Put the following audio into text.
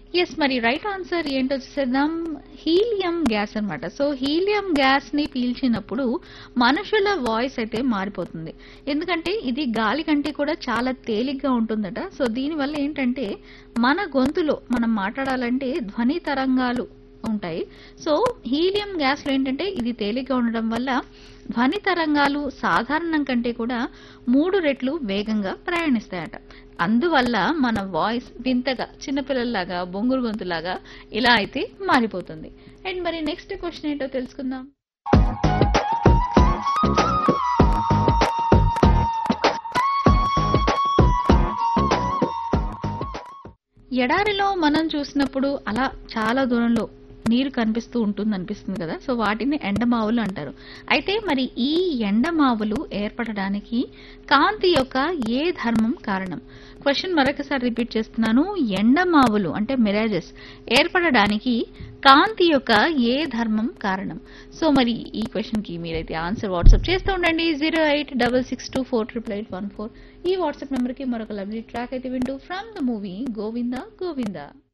yes మరి right answer ఏంటో చూసేద్దాం హీలియం గ్యాస్ అన్నమాట సో హీలియం గ్యాస్ ని పీల్చినప్పుడు మనుషుల వాయిస్ అయితే మారిపోతుంది ఎందుకంటే ఇది గాలి కంటే కూడా చాలా తేలిగ్గా ఉంటుందట సో దీనివల్ల ఏంటంటే మన గొంతులో మనం మాట్లాడాలంటే ధ్వని తరంగాలు ఉంటాయి సో హీలియం గ్యాస్ లో ఏంటంటే ఇది తేలిగ్గా ఉండడం వల్ల ధ్వని తరంగాలు సాధారణం కంటే కూడా మూడు రెట్లు వేగంగా ప్రయాణిస్తాయట అందువల్ల మన వాయిస్ వింతగా చిన్నపిల్లల్లాగా బొంగురు గొంతులాగా ఇలా అయితే మారిపోతుంది అండ్ మరి నెక్స్ట్ క్వశ్చన్ ఏంటో తెలుసుకుందాం ఎడారిలో మనం చూసినప్పుడు అలా చాలా దూరంలో నీరు కనిపిస్తూ ఉంటుంది అనిపిస్తుంది కదా సో వాటిని ఎండమావులు అంటారు అయితే మరి ఈ ఎండమావులు ఏర్పడడానికి కాంతి యొక్క ఏ ధర్మం కారణం క్వశ్చన్ మరొకసారి రిపీట్ చేస్తున్నాను ఎండమావులు అంటే మిరాజెస్ ఏర్పడడానికి కాంతి యొక్క ఏ ధర్మం కారణం సో మరి ఈ క్వశ్చన్ కి మీరైతే ఆన్సర్ వాట్సాప్ చేస్తూ ఉండండి zero eight double six two four triple eight one four ఈ వాట్సాప్ నెంబర్ కి మరొక లవ్లీ ట్రాక్ అయితే వింటూ from the movie Govinda Govinda